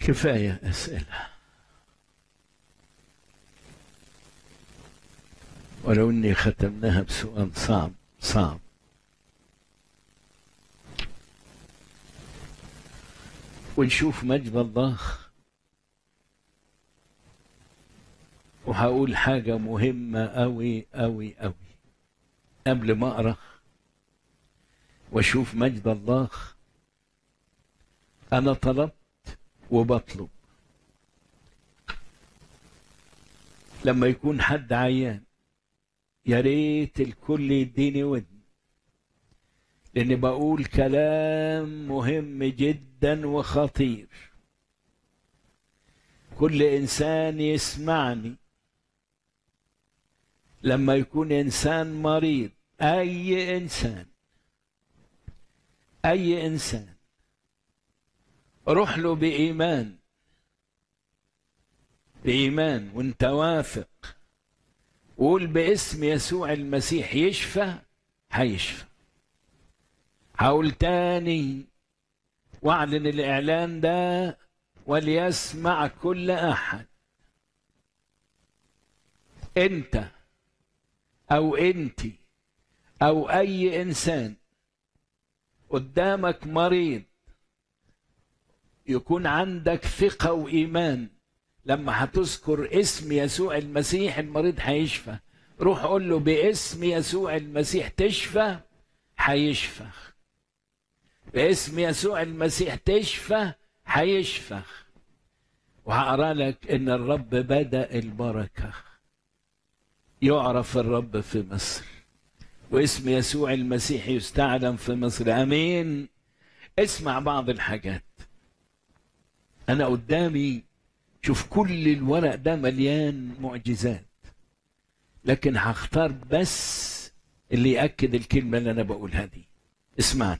كفاية أسئلة ولو إني ختمناها بسؤال صعب صعب ونشوف مجد الله وهقول حاجة مهمة أوي أوي أوي قبل ما أقرأ وأشوف مجد الله أنا طلبت وبطلب لما يكون حد عيان يا ريت الكل يديني ودن لاني بقول كلام مهم جدا وخطير كل انسان يسمعني لما يكون انسان مريض اي انسان اي انسان روح له بايمان بايمان وانت واثق قول باسم يسوع المسيح يشفى هيشفى هقول تاني واعلن الاعلان ده وليسمع كل احد انت او انت او اي انسان قدامك مريض يكون عندك ثقه وايمان لما هتذكر اسم يسوع المسيح المريض هيشفى روح قول له باسم يسوع المسيح تشفى هيشفى باسم يسوع المسيح تشفى هيشفى وهقرا لك ان الرب بدا البركه يعرف الرب في مصر واسم يسوع المسيح يستعلم في مصر امين اسمع بعض الحاجات انا قدامي شوف كل الورق ده مليان معجزات لكن هختار بس اللي ياكد الكلمه اللي انا بقولها دي اسمعني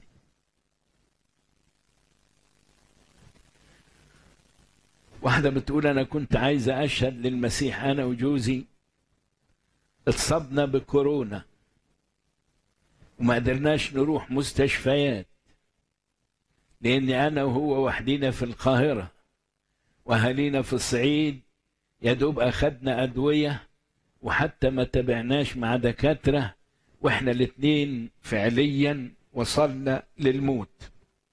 واحدة بتقول أنا كنت عايزة أشهد للمسيح أنا وجوزي اتصبنا بكورونا وما قدرناش نروح مستشفيات لأني أنا وهو وحدينا في القاهرة وأهالينا في الصعيد يا دوب أخدنا أدوية وحتى ما تابعناش مع دكاترة وإحنا الاتنين فعليا وصلنا للموت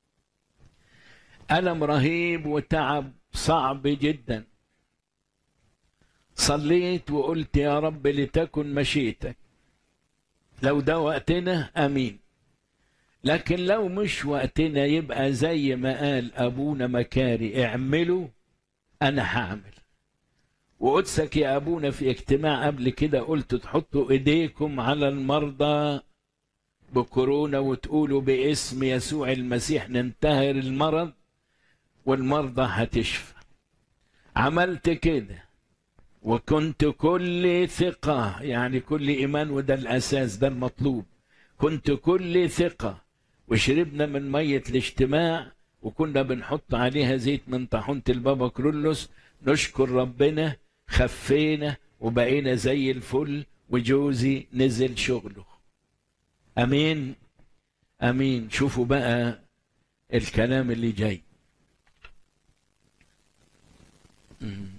ألم رهيب وتعب صعب جدا صليت وقلت يا رب لتكن مشيتك لو ده وقتنا امين لكن لو مش وقتنا يبقى زي ما قال ابونا مكاري اعملوا انا هعمل وقدسك يا ابونا في اجتماع قبل كده قلت تحطوا ايديكم على المرضى بكورونا وتقولوا باسم يسوع المسيح ننتهر المرض والمرضى هتشفى عملت كده وكنت كل ثقة يعني كل إيمان وده الأساس ده المطلوب كنت كل ثقة وشربنا من مية الاجتماع وكنا بنحط عليها زيت من طاحونة البابا كرولوس نشكر ربنا خفينا وبقينا زي الفل وجوزي نزل شغله أمين أمين شوفوا بقى الكلام اللي جاي